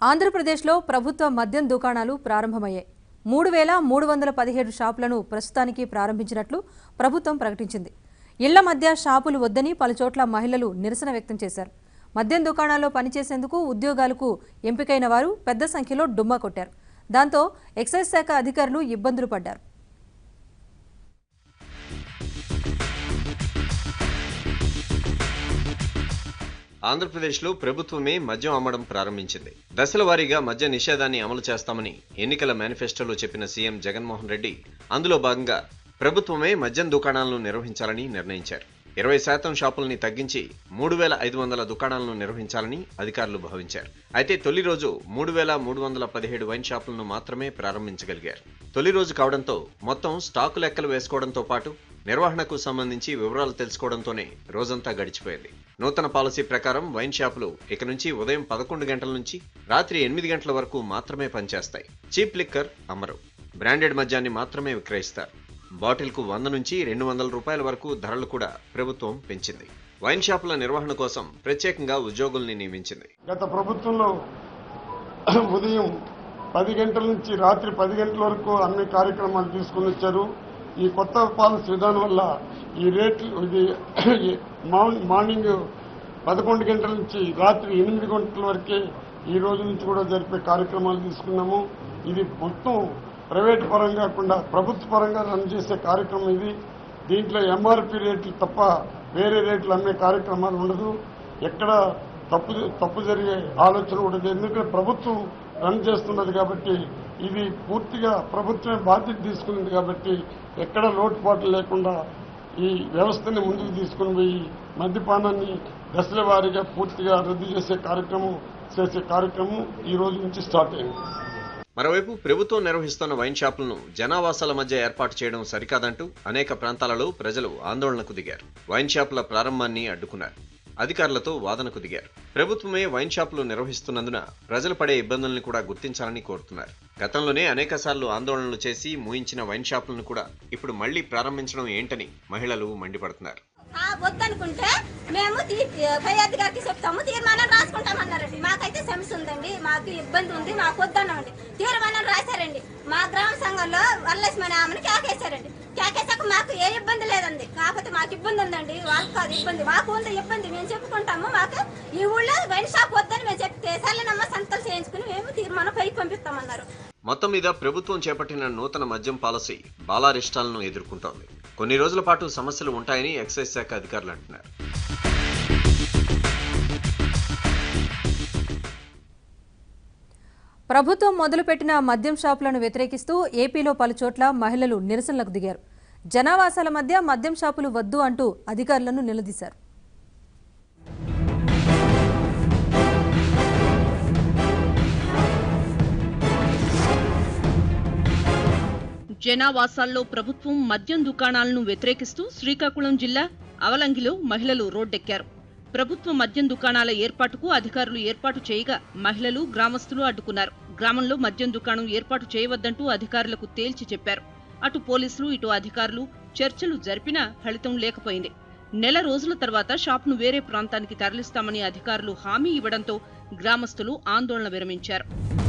ఆంధ్రప్రదేశ్లో ప్రభుత్వ మద్యం దుకాణాలు ప్రారంభమయ్యాయి మూడు వేల మూడు వందల పదిహేడు షాపులను ప్రస్తుతానికి ప్రారంభించినట్లు ప్రభుత్వం ప్రకటించింది ఇళ్ల మధ్య షాపులు వద్దని పలుచోట్ల మహిళలు నిరసన వ్యక్తం చేశారు మద్యం దుకాణాల్లో పనిచేసేందుకు ఉద్యోగాలకు ఎంపికైన వారు పెద్ద సంఖ్యలో డుమ్మా కొట్టారు దాంతో ఎక్సైజ్ శాఖ అధికారులు ఇబ్బందులు పడ్డారు ఆంధ్రప్రదేశ్లో ప్రభుత్వమే మద్యం అమ్మడం ప్రారంభించింది దశల వారీగా మద్య నిషేధాన్ని అమలు చేస్తామని ఎన్నికల మేనిఫెస్టోలో చెప్పిన సీఎం జగన్మోహన్ రెడ్డి అందులో భాగంగా ప్రభుత్వమే మద్యం దుకాణాలను నిర్వహించాలని నిర్ణయించారు ఇరవై శాతం షాపుల్ని తగ్గించి మూడు వేల ఐదు వందల దుకాణాలను నిర్వహించాలని అధికారులు భావించారు అయితే తొలి రోజు మూడు వేల మూడు వందల పదిహేడు వైన్ షాపులను మాత్రమే ప్రారంభించగలిగారు తొలి రోజు కావడంతో మొత్తం స్టాకు లెక్కలు వేసుకోవడంతో పాటు నిర్వహణకు సంబంధించి వివరాలు తెలుసుకోవడంతోనే రోజంతా గడిచిపోయింది నూతన పాలసీ ప్రకారం వైన్ షాపులు ఇక నుంచి ఉదయం పదకొండు గంటల నుంచి రాత్రి ఎనిమిది గంటల వరకు మాత్రమే పనిచేస్తాయి చీప్ లిక్కర్ అమ్మరు బ్రాండెడ్ మద్యాన్ని మాత్రమే విక్రయిస్తారు బాటిల్కు వంద నుంచి రెండు వందల రూపాయల వరకు ధరలు కూడా ప్రభుత్వం పెంచింది వైన్ షాపుల నిర్వహణ కోసం ప్రత్యేకంగా ఉద్యోగుల్ని నియమించింది గత ప్రభుత్వంలో ఉదయం పది గంటల నుంచి రాత్రి పది గంటల వరకు అన్ని కార్యక్రమాలు తీసుకుని వచ్చారు ఈ కొత్త పాలసీ విధానం వల్ల ఈ రేట్లు ఇది మార్నింగ్ మార్నింగ్ పదకొండు గంటల నుంచి రాత్రి ఎనిమిది గంటల వరకే ఈ రోజు నుంచి కూడా జరిపే కార్యక్రమాలు తీసుకున్నాము ఇది మొత్తం ప్రైవేట్ పరంగా కాకుండా ప్రభుత్వ పరంగా రన్ చేసే కార్యక్రమం ఇది దీంట్లో ఎంఆర్పి రేట్లు తప్ప వేరే రేట్లు అమ్మే కార్యక్రమాలు ఉండదు ఎక్కడ తప్పు తప్పు జరిగే ఆలోచన ఉండదు ఎందుకంటే ప్రభుత్వం రన్ చేస్తున్నది కాబట్టి ఇది పూర్తిగా ప్రభుత్వమే బాధ్యత తీసుకున్నది కాబట్టి ఎక్కడ లోటుపాట్లు లేకుండా ఈ వ్యవస్థని ముందుకు తీసుకుని పోయి మద్యపానాన్ని దశల వారీగా పూర్తిగా రద్దు చేసే కార్యక్రమం చేసే కార్యక్రమం ఈ రోజు నుంచి స్టార్ట్ అయింది మరోవైపు ప్రభుత్వం నిర్వహిస్తున్న వైన్ షాపులను జనావాసాల మధ్య ఏర్పాటు చేయడం సరికాదంటూ అనేక ప్రాంతాలలో ప్రజలు ఆందోళనకు దిగారు వైన్ షాపుల ప్రారంభాన్ని అడ్డుకున్నారు అధికారులతో వాదనకు దిగారు ప్రభుత్వమే వైన్ షాపులు నిర్వహిస్తున్నందున ప్రజలు పడే ఇబ్బందుల్ని కూడా గుర్తించాలని కోరుతున్నారు గతంలోనే అనేక ఆందోళనలు చేసి మూయించిన వైన్ షాపులను కూడా ఇప్పుడు మళ్లీ ప్రారంభించడం ఏంటని మహిళలు మండిపడుతున్నారు ఆ, వద్దనుకుంటే మేము తీ- పై అధికారికి చెప్తాము తీర్మానం రాసుకుంటామన్నారండి మాకైతే సమస్య ఉందండి మాకు ఇబ్బంది ఉంది మాకు వద్దన్నామండి తీర్మానం రాశారండి మా గ్రామ సంఘంలో వరలక్ష్మణి ఆమెను కేకేశారండి కేకేశాక మాకు ఏ ఇబ్బంది లేదండి కాకపోతే మాకు ఇబ్బంది ఉందండి వాళ్ళకి కాదు ఇబ్బంది మాకు ఉంది ఇబ్బంది మేము చెప్పుకుంటాము మాకు ఈ ఊళ్ళో వైన్ షాప్ వద్దని మేము చెప్తే సర్లేనమ్మ సంతలు చేయించుకుని మేము తీర్మానం పైకి పంపిస్తామన్నారు మొత్తం మీద ప్రభుత్వం చేపట్టిన నూతన మద్యం పాలసీ బాలారిష్టాలను ఎదుర్కొంటోంది కొన్ని రోజుల పాటు సమస్యలు ఉంటాయని ఎక్సైజ్ శాఖ అధికారులు అంటున్నారు ప్రభుత్వం మొదలుపెట్టిన మద్యం షాపులను వ్యతిరేకిస్తూ ఏపీలో పలుచోట్ల మహిళలు నిరసనలకు దిగారు జనావాసాల మధ్య మద్యం షాపులు వద్దు అంటూ అధికారులను నిలదీశారు జనావాసాల్లో ప్రభుత్వం మద్యం దుకాణాలను వ్యతిరేకిస్తూ శ్రీకాకుళం జిల్లా అవలంగిలో మహిళలు రోడ్డెక్కారు ప్రభుత్వ మద్యం దుకాణాల ఏర్పాటుకు అధికారులు ఏర్పాటు చేయగా మహిళలు గ్రామస్తులు అడ్డుకున్నారు గ్రామంలో మద్యం దుకాణం ఏర్పాటు చేయవద్దంటూ అధికారులకు తేల్చి చెప్పారు అటు పోలీసులు ఇటు అధికారులు చర్చలు జరిపినా ఫలితం లేకపోయింది నెల రోజుల తర్వాత షాప్ను వేరే ప్రాంతానికి తరలిస్తామని అధికారులు హామీ ఇవ్వడంతో గ్రామస్తులు ఆందోళన విరమించారు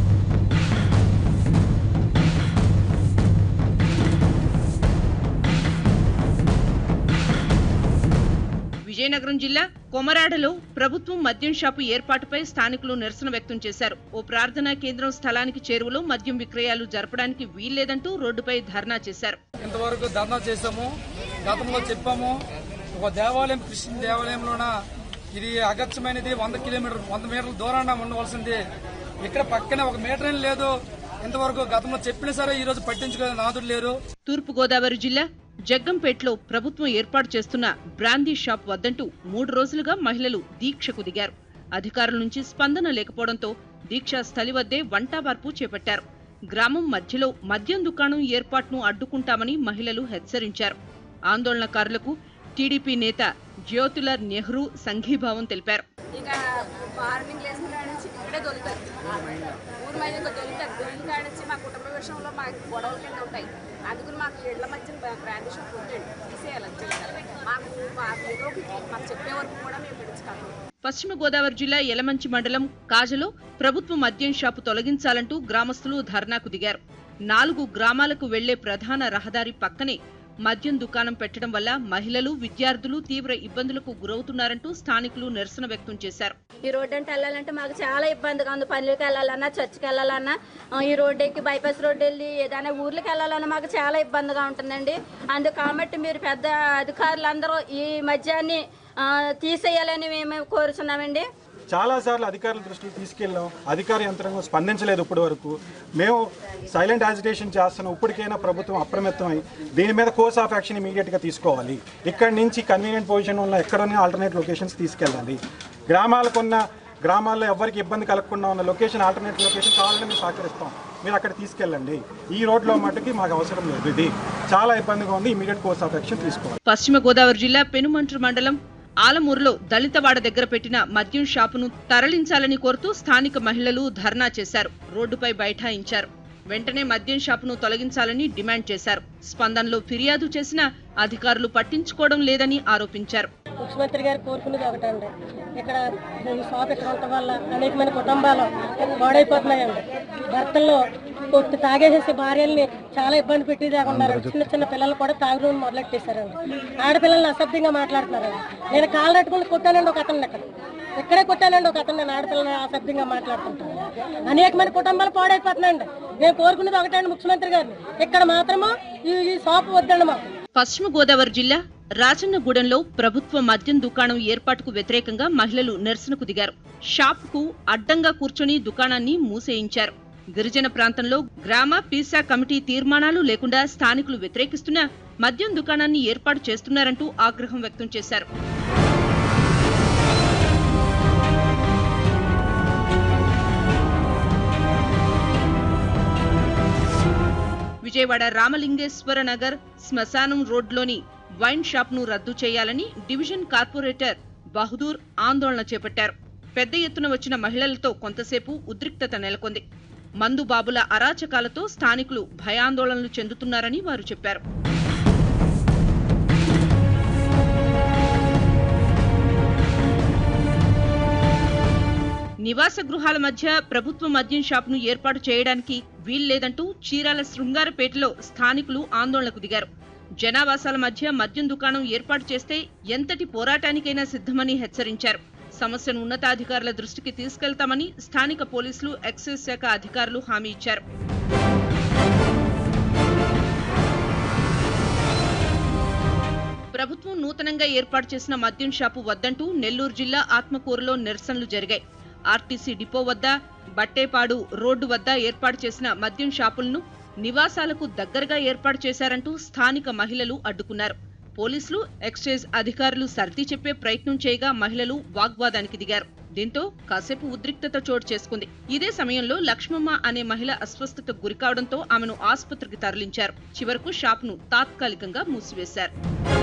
విజయనగరం జిల్లా కొమరాడలో ప్రభుత్వం మద్యం షాపు ఏర్పాటుపై స్థానికులు నిరసన వ్యక్తం చేశారు ఓ ప్రార్థనా కేంద్రం స్థలానికి చేరువలో మద్యం విక్రయాలు జరపడానికి వీల్లేదంటూ రోడ్డుపై ధర్నా చేశారు ఇంతవరకు ధర్నా చేశాము గతంలో చెప్పాము ఒక దేవాలయం క్రిస్టియన్ దేవాలయంలోన ఇది అగత్యమైనది వంద కిలోమీటర్ వంద మీటర్ల దూరాన ఉండవలసింది ఇక్కడ పక్కనే ఒక మీటర్ ఏం లేదు ఇంతవరకు గతంలో చెప్పినా సరే ఈ రోజు పట్టించుకునే నాదుడు లేరు తూర్పుగోదావరి జిల్లా జగ్గంపేటలో ప్రభుత్వం ఏర్పాటు చేస్తున్న బ్రాందీ షాప్ వద్దంటూ మూడు రోజులుగా మహిళలు దీక్షకు దిగారు అధికారుల నుంచి స్పందన లేకపోవడంతో దీక్షా స్థలి వద్దే వంటాబార్పు చేపట్టారు గ్రామం మధ్యలో మద్యం దుకాణం ఏర్పాటును అడ్డుకుంటామని మహిళలు హెచ్చరించారు ఆందోళనకారులకు టీడీపీ నేత జ్యోతిలర్ నెహ్రూ సంఘీభావం తెలిపారు ఇక మార్నింగ్ లేచిన కాడ నుంచి ఇక్కడే దొరుకుతారు ఊరి మీద ఇంకా దొరుకుతారు దొరికిన కాడ నుంచి మా కుటుంబ విషయంలో మాకు గొడవలు కింద ఉంటాయి అందుకని మాకు ఇళ్ల మధ్య బ్రాండ్ షాప్ ఉండండి తీసేయాలి అంతే మాకు మాకు ఏదో ఒకటి మాకు చెప్పే వరకు కూడా మేము పెంచుతాము పశ్చిమ గోదావరి జిల్లా యలమంచి మండలం కాజలో ప్రభుత్వ మద్యం షాపు తొలగించాలంటూ గ్రామస్తులు ధర్నాకు దిగారు నాలుగు గ్రామాలకు వెళ్లే ప్రధాన రహదారి పక్కనే మద్యం దుకాణం పెట్టడం వల్ల మహిళలు విద్యార్థులు తీవ్ర ఇబ్బందులకు గురవుతున్నారంటూ స్థానికులు నిరసన వ్యక్తం చేశారు ఈ రోడ్డు అంటే వెళ్ళాలంటే మాకు చాలా ఇబ్బందిగా ఉంది పనులకు వెళ్ళాలన్నా చర్చికి వెళ్ళాలన్నా ఆ, ఈ రోడ్డు ఎక్కి బైపాస్ రోడ్డు వెళ్ళి ఏదైనా ఊర్లకు వెళ్ళాలన్నా మాకు చాలా ఇబ్బందిగా ఉంటుందండి అందుకు కాబట్టి మీరు పెద్ద అధికారులందరూ ఈ మద్యాన్ని ఆ, తీసేయాలని మేము కోరుచున్నామండి చాలాసార్లు అధికారుల దృష్టికి తీసుకెళ్ళాం అధికార యంత్రాంగం స్పందించలేదు ఇప్పటి వరకు మేము సైలెంట్ యాజిటేషన్ చేస్తున్నాం ఇప్పటికైనా ప్రభుత్వం అప్రమత్తమై దీని మీద కోర్స్ ఆఫ్ యాక్షన్ ఇమీడియట్గా తీసుకోవాలి ఇక్కడి నుంచి కన్వీనియంట్ పొజిషన్ ఉన్న ఎక్కడైనా ఆల్టర్నేట్ లొకేషన్స్ తీసుకెళ్ళాలి గ్రామాలకున్న గ్రామాల్లో ఎవరికి ఇబ్బంది కలగకుండా ఉన్న లొకేషన్ ఆల్టర్నేట్ లొకేషన్ కావాలని మేము సహకరిస్తాం మీరు అక్కడ తీసుకెళ్ళండి ఈ రోడ్లో మట్టుకి మాకు అవసరం లేదు ఇది చాలా ఇబ్బందిగా ఉంది ఇమీడియట్ కోర్స్ ఆఫ్ యాక్షన్ తీసుకోవాలి పశ్చిమ గోదావరి జిల్లా పెనుమంట్రు మండలం ఆలమూరులో దళితవాడ దగ్గర పెట్టిన మద్యం షాపును తరలించాలని కోరుతూ స్థానిక మహిళలు ధర్నా చేశారు రోడ్డుపై బైఠాయించారు వెంటనే మద్యం షాపును తొలగించాలని డిమాండ్ చేశారు స్పందనలో ఫిర్యాదు చేసినా అధికారులు పట్టించుకోవడం లేదని ఆరోపించారు ముఖ్యమంత్రి గారు కోరుకునేది ఒకటండి ఇక్కడ ఈ షాప్ ఇక్కడ ఉండటం వల్ల అనేకమైన కుటుంబాలు పాడైపోతున్నాయండి భర్తల్లో కొట్టి తాగేసేసి భార్యల్ని చాలా ఇబ్బంది పెట్టేదాకా ఉన్నారు చిన్న చిన్న పిల్లలు కూడా తాగుడు మొదలెట్టేశారండి ఆడపిల్లల్ని అసభ్యంగా మాట్లాడుతున్నారండి నేను కాలు నట్టుకుని కొట్టానండి ఒక అతన్ని ఇక్కడ ఇక్కడే కొట్టానండి ఒక అతను నేను ఆడపిల్లని అసభ్యంగా మాట్లాడుతుంటాను అనేకమైన కుటుంబాలు పాడైపోతున్నాయండి నేను కోరుకునేది ఒకటండి ముఖ్యమంత్రి గారిని ఇక్కడ మాత్రము ఈ ఈ షాప్ వద్దండి మాకు పశ్చిమ గోదావరి జిల్లా రాజన్నగూడెంలో ప్రభుత్వ మద్యం దుకాణం ఏర్పాటుకు వ్యతిరేకంగా మహిళలు నిరసనకు దిగారు షాపుకు అడ్డంగా కూర్చొని దుకాణాన్ని మూసేయించారు గిరిజన ప్రాంతంలో గ్రామ పీసా కమిటీ తీర్మానాలు లేకుండా స్థానికులు వ్యతిరేకిస్తున్నా మద్యం దుకాణాన్ని ఏర్పాటు చేస్తున్నారంటూ ఆగ్రహం వ్యక్తం చేశారు విజయవాడ రామలింగేశ్వర నగర్ శ్మశానం రోడ్లోని వైన్ షాప్ను రద్దు చేయాలని డివిజన్ కార్పొరేటర్ బహదూర్ ఆందోళన చేపట్టారు పెద్ద ఎత్తున వచ్చిన మహిళలతో కొంతసేపు ఉద్రిక్తత నెలకొంది మందు బాబుల అరాచకాలతో స్థానికులు భయాందోళనలు చెందుతున్నారని వారు చెప్పారు నివాస గృహాల మధ్య ప్రభుత్వ మద్యం షాపును ఏర్పాటు చేయడానికి వీల్లేదంటూ చీరాల శృంగారపేటలో స్థానికులు ఆందోళనకు దిగారు జనావాసాల మధ్య మద్యం దుకాణం ఏర్పాటు చేస్తే ఎంతటి పోరాటానికైనా సిద్ధమని హెచ్చరించారు సమస్యను ఉన్నతాధికారుల దృష్టికి తీసుకెళ్తామని స్థానిక పోలీసులు ఎక్సైజ్ శాఖ అధికారులు హామీ ఇచ్చారు ప్రభుత్వం నూతనంగా ఏర్పాటు చేసిన మద్యం షాపు వద్దంటూ నెల్లూరు జిల్లా ఆత్మకూరులో నిరసనలు జరిగాయి ఆర్టీసీ డిపో వద్ద బట్టేపాడు రోడ్డు వద్ద ఏర్పాటు చేసిన మద్యం షాపులను నివాసాలకు దగ్గరగా ఏర్పాటు చేశారంటూ స్థానిక మహిళలు అడ్డుకున్నారు పోలీసులు ఎక్సైజ్ అధికారులు సర్ది చెప్పే ప్రయత్నం చేయగా మహిళలు వాగ్వాదానికి దిగారు దీంతో కాసేపు ఉద్రిక్తత చోటు చేసుకుంది ఇదే సమయంలో లక్ష్మమ్మ అనే మహిళ అస్వస్థతకు గురికావడంతో ఆమెను ఆసుపత్రికి తరలించారు చివరకు షాపును తాత్కాలికంగా మూసివేశారు